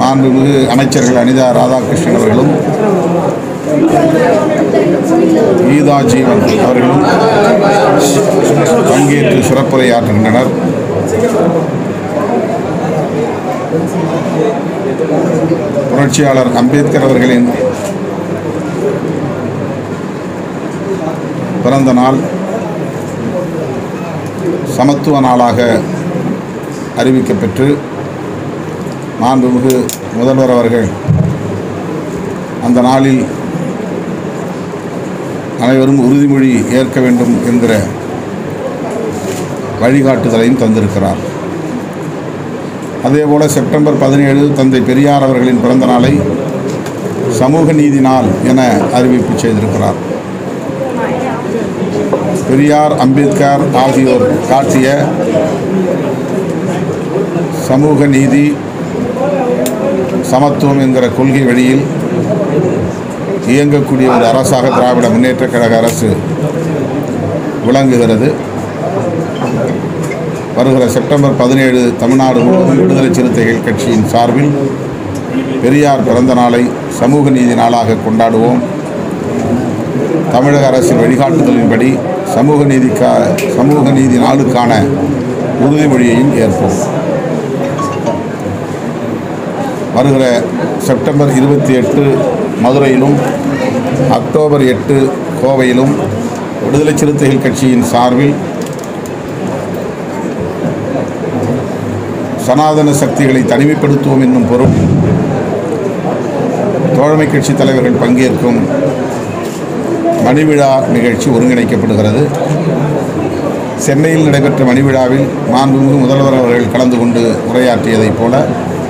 மாண்புமிகு அமைச்சர்கள் அனிதா ராதாகிருஷ்ணன் அவர்களும் கீதா ஜீவன் அவர்களும் பங்கேற்று சிறப்புரையாற்றுகின்றனர் புரட்சியாளர் அம்பேத்கர் அவர்களின் பிறந்த நாள் சமத்துவ நாளாக அறிவிக்கப்பெற்று மாண்புமிகு முதல்வர் அவர்கள் அந்த நாளில் அனைவரும் உறுதிமொழி ஏற்க வேண்டும் என்கிற வழிகாட்டுதலையும் தந்திருக்கிறார் அதேபோல செப்டம்பர் பதினேழு தந்தை பெரியார் அவர்களின் பிறந்த நாளை சமூக நீதி நாள் என அறிவிப்பு செய்திருக்கிறார் பெரியார் அம்பேத்கர் ஆகியோர் காட்டிய சமூக நீதி சமத்துவம் என்கிற கொள்கை வழியில் இயங்கக்கூடிய ஒரு அரசாக திராவிட முன்னேற்றக் கழக அரசு விளங்குகிறது வருகிற செப்டம்பர் பதினேழு தமிழ்நாடு முழுவதும் விடுதலை சிறுத்தைகள் கட்சியின் சார்பில் பெரியார் பிறந்த நாளை சமூக நீதி நாளாக கொண்டாடுவோம் தமிழக அரசின் வழிகாட்டுதலின்படி சமூக நீதிக்கா சமூக நீதி நாளுக்கான உறுதிமொழியையும் ஏற்போம் வருகிற செப்டம்பர் இருபத்தி எட்டு மதுரையிலும் அக்டோபர் எட்டு கோவையிலும் விடுதலை சிறுத்தைகள் கட்சியின் சார்பில் சனாதன சக்திகளை தனிமைப்படுத்துவோம் என்னும் பொருள் தோழமை கட்சி தலைவர்கள் பங்கேற்கும் மணிவிழா நிகழ்ச்சி ஒருங்கிணைக்கப்படுகிறது சென்னையில் நடைபெற்ற மணிவிழாவில் மாண்புமிகு முதல்வர் அவர்கள் கலந்து கொண்டு உரையாற்றியதைப் போல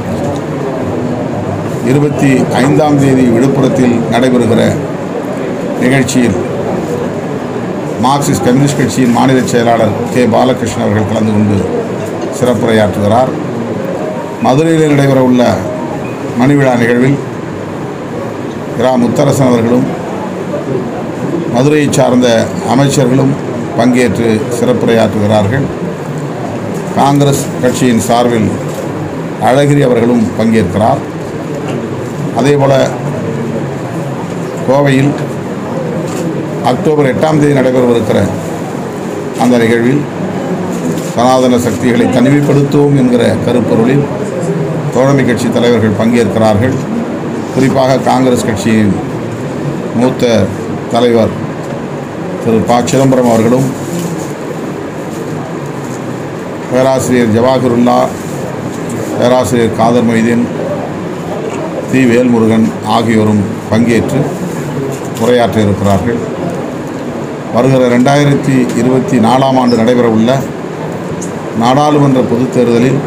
இருபத்தி ஐந்தாம் தேதி விழுப்புரத்தில் நடைபெறுகிற நிகழ்ச்சியில் மார்க்சிஸ்ட் கம்யூனிஸ்ட் கட்சியின் மாநில செயலாளர் கே பாலகிருஷ்ணன் அவர்கள் கலந்து கொண்டு சிறப்புரையாற்றுகிறார் மதுரையில் நடைபெற உள்ள மணிவிழா நிகழ்வில் இரா முத்தரசன் அவர்களும் மதுரையைச் சார்ந்த அமைச்சர்களும் பங்கேற்று சிறப்புரையாற்றுகிறார்கள் காங்கிரஸ் கட்சியின் சார்பில் அழகிரி அவர்களும் பங்கேற்கிறார் அதேபோல கோவையில் அக்டோபர் எட்டாம் தேதி நடைபெறவிருக்கிற அந்த நிகழ்வில் சனாதன சக்திகளை தனிமைப்படுத்துவோம் என்கிற கருப்பொருளில் தோழமை கட்சி தலைவர்கள் பங்கேற்கிறார்கள் குறிப்பாக காங்கிரஸ் கட்சியின் மூத்த தலைவர் திரு ப சிதம்பரம் அவர்களும் பேராசிரியர் ஜவாஹருல்லா பேராசிரியர் காதர் மொய்தீன் தி வேல்முருகன் ஆகியோரும் பங்கேற்று உரையாற்ற இருக்கிறார்கள் வருகிற ரெண்டாயிரத்தி இருபத்தி நாலாம் ஆண்டு நடைபெறவுள்ள நாடாளுமன்ற பொதுத் தேர்தலில்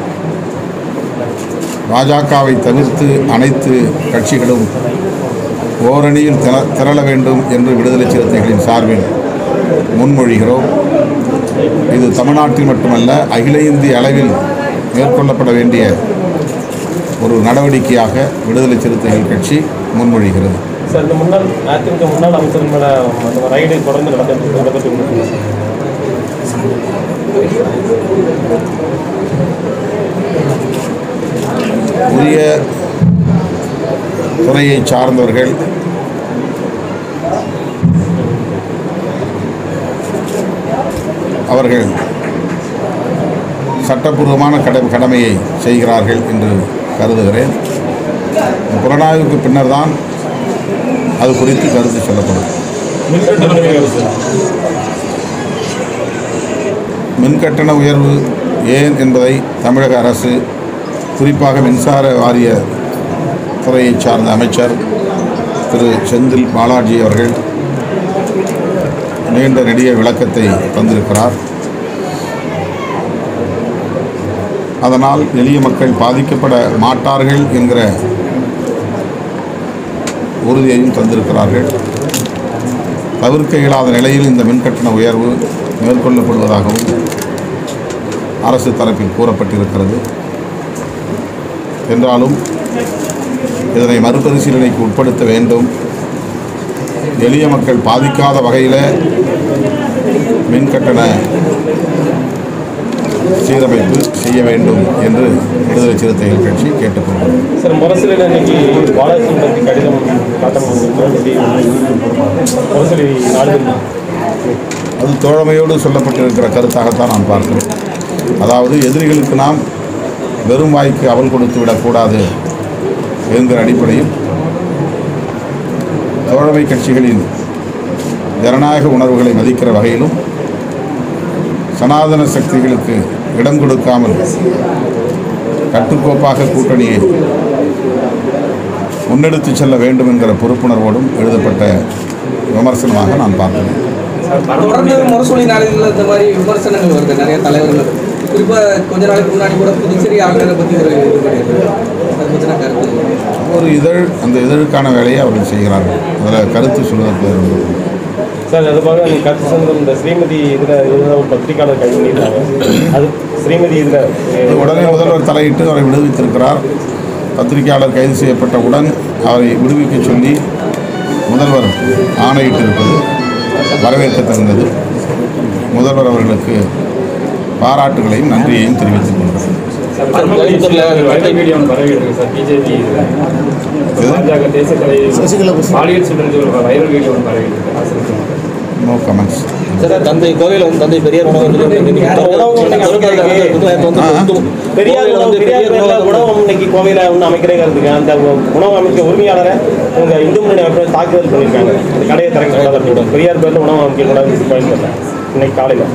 பாஜகவை தவிர்த்து அனைத்து கட்சிகளும் ஓரணியில் திர திரள வேண்டும் என்று விடுதலை சிறுத்தைகளின் சார்பில் முன்மொழிகிறோம் இது தமிழ்நாட்டில் மட்டுமல்ல அகில இந்திய அளவில் மேற்கொள்ளப்பட வேண்டிய ஒரு நடவடிக்கையாக விடுதலை சிறுத்தைகள் கட்சி முன்மொழிகிறது சார் இந்த முன்னாள் அதிமுக முன்னாள் அமைச்சர் மேல அந்த ரைடு தொடர்ந்து நடந்துட்டு இதை பற்றி உங்களுக்கு என்ன சார்? உரிய துறையை சார்ந்தவர்கள் அவர்கள் சட்டப்பூர்வமான கடை கடமையை செய்கிறார்கள் என்று கருதுகிறேன் இந்த புலனாய்வுக்கு பின்னர் தான் அது குறித்து கருத்து சொல்லப்படும் மின்கட்டண உயர்வு சார் மின்கட்டண உயர்வு ஏன் என்பதை தமிழக அரசு குறிப்பாக மின்சார வாரிய துறையைச் சார்ந்த அமைச்சர் திரு செந்தில் பாலாஜி அவர்கள் நீண்ட நெடிய விளக்கத்தை தந்திருக்கிறார் அதனால் எளிய மக்கள் பாதிக்கப்பட மாட்டார்கள் என்கிற உறுதியையும் தந்திருக்கிறார்கள் தவிர்க்க இயலாத நிலையில் இந்த மின்கட்டண உயர்வு மேற்கொள்ளப்படுவதாகவும் அரசு தரப்பில் கூறப்பட்டிருக்கிறது என்றாலும் இதனை மறுபரிசீலனைக்கு உட்படுத்த வேண்டும் எளிய மக்கள் பாதிக்காத வகையில் மின்கட்டண சீரமைப்பு செய்ய வேண்டும் என்று விடுதலை சிறுத்தைகள் கட்சி கேட்டுக்கொள்கிறது சார் முரசொலியில் இன்னைக்கு பாலாஜி பற்றி கடிதம் காட்ட முரசொலி நாடுகள் அது தோழமையோடு சொல்லப்பட்டிருக்கிற கருத்தாகத்தான் நான் பார்க்கிறேன் அதாவது எதிரிகளுக்கு நாம் வெறும் வாய்க்கு அவல் கொடுத்து விடக்கூடாது என்கிற அடிப்படையில் தோழமை கட்சிகளின் ஜனநாயக உணர்வுகளை மதிக்கிற வகையிலும் சனாதன சக்திகளுக்கு இடம் கொடுக்காமல் கட்டுக்கோப்பாக கூட்டணியை முன்னெடுத்துச் செல்ல வேண்டும் என்கிற பொறுப்புணர்வோடும் எழுதப்பட்ட விமர்சனமாக நான் பார்க்கிறேன் தொடர்ந்து முரசொலி நாளிதழில் இந்த மாதிரி விமர்சனங்கள் வருது நிறைய தலைவர்கள் குறிப்பா கொஞ்ச நாளைக்கு முன்னாடி கூட புதுச்சேரி ஆளுநரை பத்தி ஒரு இது பண்ணியிருக்காரு அதை பற்றின கருத்து ஒரு இதழ் அந்த இதழுக்கான வேலையை அவர்கள் செய்கிறார்கள் அதில் கருத்து சொல்வதற்கு வேறு ஒன்றும் இல்லை. சார் அது போக நீங்கள் கருத்து சொந்தம் இந்த ஸ்ரீமதி இதில் இதில் ஒரு பத்திரிக்கையாளர் கைது பண்ணியிருக்காங்க அது ஸ்ரீமதி இது இதில் உடனே முதல்வர் தலையிட்டு அவரை விடுவித்திருக்கிறார் பத்திரிகையாளர் கைது செய்யப்பட்டவுடன் அவரை விடுவிக்க சொல்லி முதல்வர் ஆணையிட்டிருப்பது வரவேற்கத்தகுந்தது முதல்வர் அவர்களுக்கு பாராட்டுகளையும் நன்றியையும் தெரிவித்துக் கொள்கிறேன் வைரல் வீடியோ ஒன்று பரவி இருக்கு சார் பிஜேபி பாஜக தேசிய தலைவர் பாலியல் சிலர் ஒரு வைரல் வீடியோ ஒன்று பரவி இருக்கு அரசு நோ கமெண்ட்ஸ் சார் தந்தை கோவையில் வந்து தந்தை பெரியார் உணவகத்தில் இன்னைக்கு பெரியார் உணவு பெரியார் பேர்ல உணவகம் இன்னைக்கு கோவையில் ஒன்று அமைக்கிறேங்கிறதுக்கு அந்த உணவு அமைக்க உரிமையாளரை உங்க இந்து முன்னணி அமைப்பில் தாக்குதல் பண்ணியிருக்காங்க அந்த கடையை திறக்கக்கூடாது அப்படின்னு பெரியார் பேர்ல உணவு அமைக்கக்கூடாதுன்னு பயன்படுறேன் இன்னைக்கு காலையில்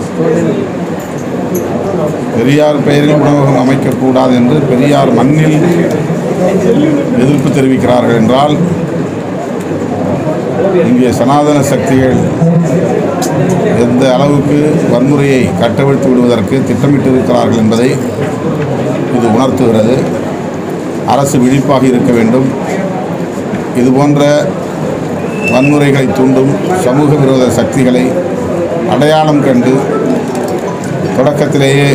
பெரியார் பெயரில் உணவகம் அமைக்கக்கூடாது என்று பெரியார் மண்ணில் எதிர்ப்பு தெரிவிக்கிறார்கள் என்றால் இங்கே சனாதன சக்திகள் எந்த அளவுக்கு வன்முறையை கட்டவிழ்த்து விடுவதற்கு திட்டமிட்டிருக்கிறார்கள் என்பதை இது உணர்த்துகிறது அரசு விழிப்பாக இருக்க வேண்டும் இது போன்ற வன்முறைகளை தூண்டும் சமூக விரோத சக்திகளை அடையாளம் கண்டு தொடக்கத்திலேயே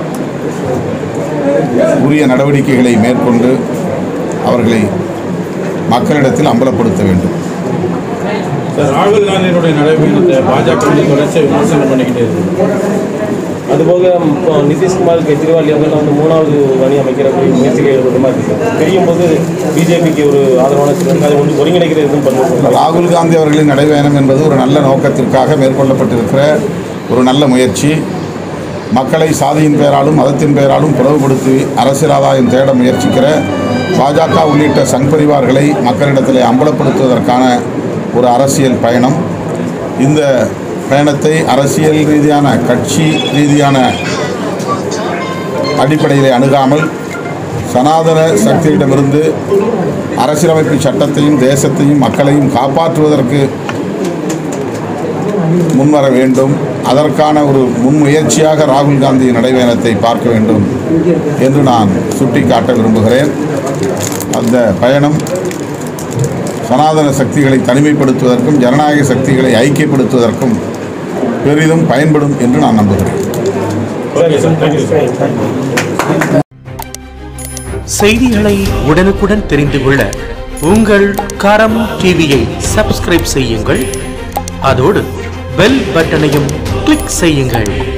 உரிய நடவடிக்கைகளை மேற்கொண்டு அவர்களை மக்களிடத்தில் அம்பலப்படுத்த வேண்டும் சார் ராகுல் காந்தியினுடைய நடைபயணத்தை பாஜக வந்து தொடர்ச்சியாக விமர்சனம் பண்ணிக்கிட்டே இருக்கு அதுபோக இப்போ நிதிஷ்குமார் கெஜ்ரிவால் இவங்கெல்லாம் வந்து மூணாவது அணி அமைக்கிற ஒரு முயற்சிகள் ஈடுபடுற மாதிரி இருக்கு தெரியும் போது பிஜேபிக்கு ஒரு ஆதரவான சிலருக்கு அதை ஒன்று ஒருங்கிணைக்கிற எதுவும் பண்ணுவோம் ராகுல் காந்தி அவர்களின் நடைபயணம் என்பது ஒரு நல்ல நோக்கத்திற்காக மேற்கொள்ளப்பட்டிருக்கிற ஒரு நல்ல முயற்சி மக்களை சாதியின் பெயராலும் மதத்தின் பெயராலும் பிளவுபடுத்தி அரசியல் ஆதாயம் தேட முயற்சிக்கிற பாஜக உள்ளிட்ட சங் பரிவார்களை மக்களிடத்தில் அம்பலப்படுத்துவதற்கான ஒரு அரசியல் பயணம் இந்த பயணத்தை அரசியல் ரீதியான கட்சி ரீதியான அடிப்படையில் அணுகாமல் சனாதன சக்தியிடமிருந்து அரசியலமைப்பு சட்டத்தையும் தேசத்தையும் மக்களையும் காப்பாற்றுவதற்கு முன்வர வேண்டும் அதற்கான ஒரு முன்முயற்சியாக ராகுல் காந்தி நடைபயணத்தை பார்க்க வேண்டும் என்று நான் சுட்டிக்காட்ட விரும்புகிறேன் அந்த பயணம் சனாதன சக்திகளை தனிமைப்படுத்துவதற்கும் ஜனநாயக சக்திகளை ஐக்கியப்படுத்துவதற்கும் பெரிதும் பயன்படும் என்று நான் நம்புகிறேன் செய்திகளை உடனுக்குடன் தெரிந்து கொள்ள உங்கள் கரம் டிவியை சப்ஸ்கிரைப் செய்யுங்கள் அதோடு பெல் பட்டனையும் கிளிக் செய்யுங்கள்